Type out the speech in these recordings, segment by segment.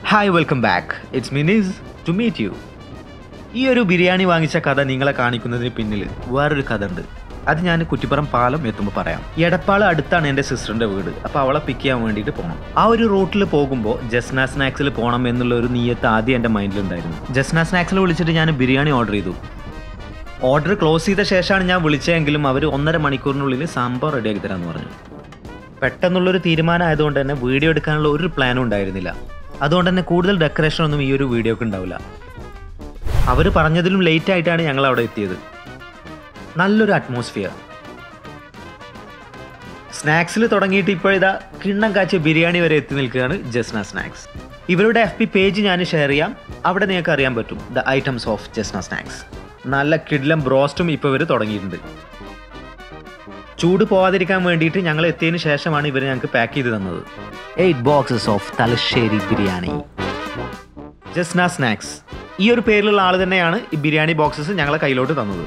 Hi welcome back it's Minnie's to meet you ഈ ഒരു ബിരിയാണി വാങ്ങിച്ച കഥ നിങ്ങളെ കാണിക്കുന്നതിന് പിന്നിൽ വേറൊരു കഥ ഉണ്ട് അത് ഞാൻ കുറ്റിപ്പുറം പാലം എത്തുമ്പോൾ പറയാം എടപ്പാള് അടുത്താണ് എൻ്റെ സിസ്റ്ററിൻ്റെ വീട് അപ്പോൾ അവളെ പിക്ക് ചെയ്യാൻ വേണ്ടിയിട്ട് പോകണം ആ ഒരു റൂട്ടിൽ പോകുമ്പോൾ ജസ്ന സ്നാക്സിൽ പോകണം എന്നുള്ള ഒരു നീയത്ത് ആദ്യം എൻ്റെ മൈൻഡിലുണ്ടായിരുന്നു ജസ്ന സ്നാക്സിൽ വിളിച്ചിട്ട് ഞാൻ ബിരിയാണി ഓർഡർ ചെയ്തു ഓർഡർ ക്ലോസ് ചെയ്ത ശേഷമാണ് ഞാൻ വിളിച്ചതെങ്കിലും അവർ ഒന്നര മണിക്കൂറിനുള്ളിൽ സംഭവം റെഡിയാക്കി തരാമെന്ന് പറഞ്ഞു പെട്ടെന്നുള്ളൊരു തീരുമാനം ആയതുകൊണ്ട് തന്നെ വീഡിയോ എടുക്കാനുള്ള ഒരു പ്ലാനും ഉണ്ടായിരുന്നില്ല അതുകൊണ്ട് തന്നെ കൂടുതൽ ഡെക്കറേഷൻ ഒന്നും ഈ ഒരു വീഡിയോക്ക് ഉണ്ടാവില്ല അവർ പറഞ്ഞതിലും ലേറ്റ് ആയിട്ടാണ് ഞങ്ങൾ അവിടെ എത്തിയത് നല്ലൊരു അറ്റ്മോസ്ഫിയർ സ്നാക്സിൽ തുടങ്ങിയിട്ട് ഇപ്പോഴിതാ കിണ്ണം കാച്ചിയ ബിരിയാണി വരെ എത്തി നിൽക്കുകയാണ് ജസ്ന സ്നാക്സ് ഇവരുടെ എഫ് പി പേജ് ഞാൻ ഷെയർ ചെയ്യാം അവിടെ നിങ്ങൾക്ക് അറിയാൻ പറ്റും the items of Jasna snacks നല്ല കിഡ്ലം ബ്രോസ്റ്റും ഇപ്പോൾ ഇവർ തുടങ്ങിയിട്ടുണ്ട് ചൂട് പോവാതിരിക്കാൻ വേണ്ടിയിട്ട് ഞങ്ങൾ എത്തിയതിന് ശേഷമാണ് ഇവർ ഞങ്ങൾക്ക് പാക്ക് ചെയ്ത് തന്നത് eight boxes of Thalassery biryani Jasna snacks ഈ ഒരു പേരിലുള്ള ആൾ തന്നെയാണ് ഈ ബിരിയാണി ബോക്സസ് ഞങ്ങളെ കയ്യിലോട്ട് തന്നത്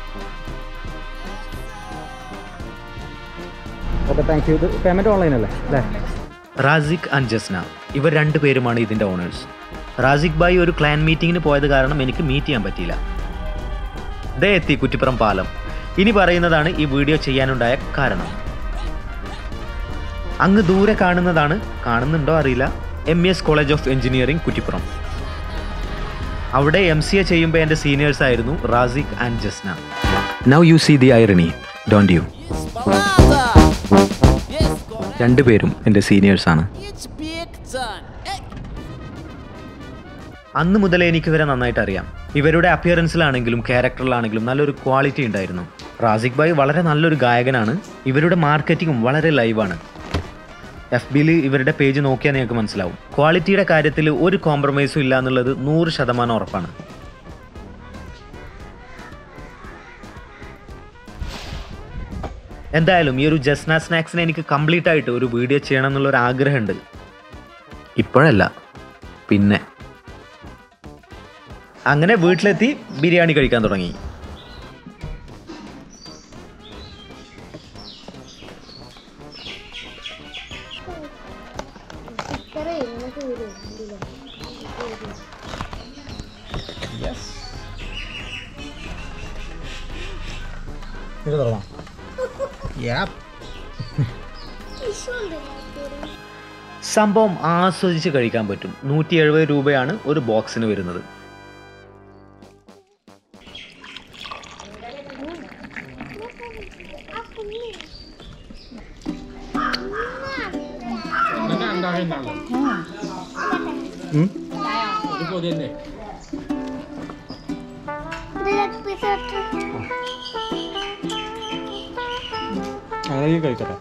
ഓക്കെ താങ്ക് യു ഇത് പേയ്മെൻറ്റ് ഓൺലൈൻ അല്ലേ അല്ലേ റാസിഖ് ആൻഡ് ജസ്ന ഇവർ രണ്ടുപേരുമാണ് ഇതിൻ്റെ ഓണേഴ്സ് റാസിഖ് ബായി ഒരു ക്ലാൻ മീറ്റിങ്ങിന് പോയത് കാരണം എനിക്ക് മീറ്റ് ചെയ്യാൻ പറ്റിയില്ല ദേ എത്തി കുറ്റിപ്പുറം പാലം ഇനി പറയുന്നതാണ് ഈ വീഡിയോ ചെയ്യാനുണ്ടായ കാരണം അങ്ങ് ദൂരെ കാണുന്നതാണ് കാണുന്നുണ്ടോ അറിയില്ല M S college of engineering Kuttippuram അവിടെ എം സി എ ചെയ്യുമ്പോൾ എൻ്റെ സീനിയേഴ്സ് ആയിരുന്നു Raziq and Jasna now you see the irony don't you രണ്ടുപേരും എൻ്റെ സീനിയേഴ്സാണ് It's big time. Hey. അന്ന് മുതലേ എനിക്ക് ഇവരെ നന്നായിട്ട് അറിയാം ഇവരുടെ അപ്പിയറൻസിലാണെങ്കിലും ക്യാരക്ടറിലാണെങ്കിലും നല്ലൊരു ക്വാളിറ്റി ഉണ്ടായിരുന്നു റാസിഖ് ഭായ് വളരെ നല്ലൊരു ഗായകനാണ് ഇവരുടെ മാർക്കറ്റിങ്ങും വളരെ ലൈവാണ് എഫ് ബിയിൽ ഇവരുടെ പേജ് നോക്കിയാൽ നിങ്ങൾക്ക് മനസ്സിലാവും ക്വാളിറ്റിയുടെ കാര്യത്തിൽ ഒരു കോംപ്രമൈസും ഇല്ല എന്നുള്ളത് നൂറ് ശതമാനം ഉറപ്പാണ് എന്തായാലും ഈ ഒരു ജസ്ന സ്നാക്സിനെ എനിക്ക് കംപ്ലീറ്റ് ആയിട്ട് ഒരു വീഡിയോ ചെയ്യണം എന്നുള്ള ഒരു ആഗ്രഹമുണ്ട് ഇപ്പോഴല്ല പിന്നെ അങ്ങനെ വീട്ടിലെത്തി ബിരിയാണി കഴിക്കാൻ തുടങ്ങി ഇത് തുറന്നാ സംഭവം ആസ്വദിച്ച് കഴിക്കാൻ പറ്റും നൂറ്റി എഴുപത് രൂപയാണ് ഒരു ബോക്സിന് വരുന്നത് അങ്ങനെ കഴിക്കട്ടെ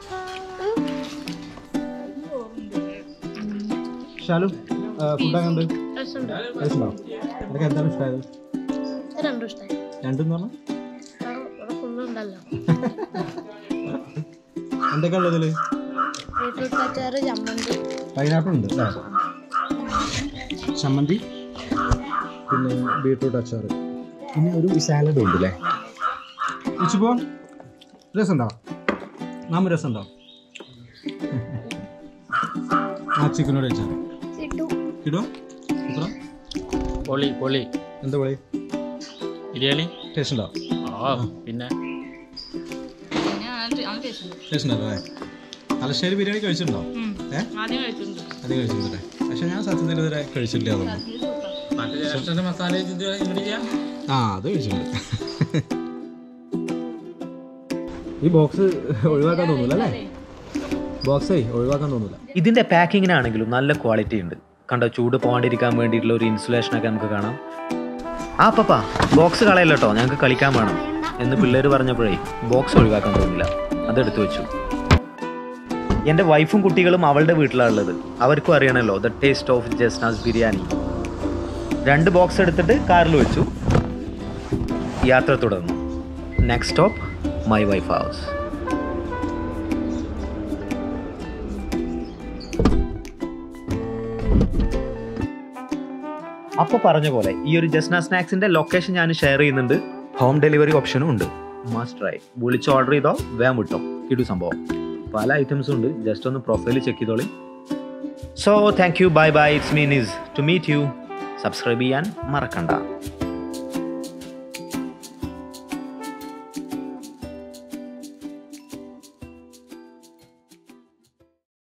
ഷാലു ഫുഡ് അങ്ങനെ ടേസ്റ്റുണ്ടോ നിനക്ക് എന്താണ് ഇഷ്ടമായത് രണ്ടും ഇഷ്ടമായി രണ്ടെന്ന് പറഞ്ഞാൽ ഇവിടെ ഫുള്ള് ഉണ്ടല്ലോ എന്തൊക്കെയാ ഉള്ളത് ഇതിൽ ബീട്രൂട്ട് അച്ചാറ് ചമ്മന്തി പൈനാപ്പിൾ ഉണ്ട് അല്ലേ ചമ്മന്തി പിന്നെ ബീട്രൂട്ട് അച്ചാർ പിന്നെ ഒരു സാലഡ് ഉണ്ട് അല്ലേ ഉച്ചപ്പോ രസമുണ്ടോ നാമ രസമുണ്ടോ ആ ചിക്കനോട് വെച്ചാൽ ഇട്ടു കിടോ ഇത്ര പൊളി പൊളി എന്താ പൊളി ബിരിയാണി ടേസ്റ്റ് ഉണ്ടോ ആ പിന്നെ ടേസ്റ്റ് ഉണ്ടോ അല്ലേ തലശ്ശേരി ബിരിയാണി കഴിച്ചിട്ടുണ്ടോ ഏ ആദ്യം കഴിച്ചിട്ടുണ്ട് അത് കഴിച്ചിട്ടുണ്ടല്ലേ പക്ഷെ ഞാൻ സത്യത്തിൽ ഇതുവരെ കഴിച്ചിട്ടില്ല അതൊന്നും മറ്റേ ജലക്ഷന്റെ മസാല ഇത് ഇങ്ങോട്ട് ചെയ്യാം ആ അത് കഴിച്ചിട്ടുണ്ട് ഈ ബോക്സ് ഒഴിവാക്കാൻ തോന്നില്ല അല്ലേ ബോക്സേ ഒഴിവാക്കാൻ തോന്നില്ല ഇതിൻ്റെ പാക്കിങ്ങിനാണെങ്കിലും നല്ല ക്വാളിറ്റി ഉണ്ട് കണ്ടോ ചൂട് പോകാണ്ടിരിക്കാൻ വേണ്ടിയിട്ടുള്ള ഒരു ഇൻസുലേഷനൊക്കെ നമുക്ക് കാണാം ആ പപ്പ ബോക്സ് കളയല്ലോ കേട്ടോ ഞങ്ങൾക്ക് കളിക്കാൻ വേണം എന്ന് പിള്ളേർ പറഞ്ഞപ്പോഴേ ബോക്സ് ഒഴിവാക്കാൻ തോന്നില്ല അതെടുത്തു വെച്ചു എൻ്റെ വൈഫും കുട്ടികളും അവളുടെ വീട്ടിലാണ് ഉള്ളത് അവർക്കും അറിയണമല്ലോ the taste of Jasna's biryani രണ്ട് ബോക്സ് എടുത്തിട്ട് കാറിൽ വെച്ചു യാത്ര തുടർന്നു next stop my wife house അപ്പോൾ പറഞ്ഞ പോലെ ഈ ഒരു ജസ്ന സ്നാക്സിന്റെ ലൊക്കേഷൻ ഞാൻ ഷെയർ ചെയ്യുന്നുണ്ട് ഹോം ഡെലിവറി ഓപ്ഷനും ഉണ്ട് മസ്റ്റ് ട്രൈ വിളിച്ച് ഓർഡർ ചെയ്തോ വേഗം വിട്ടോ കിടു സംഭവം പല ഐറ്റംസും ഉണ്ട് ജസ്റ്റ് ഒന്ന് പ്രൊഫൈൽ ചെക്ക് ചെയ്തോളി so thank you bye bye it's mean is to meet you subscribe ചെയ്യാൻ മറക്കണ്ട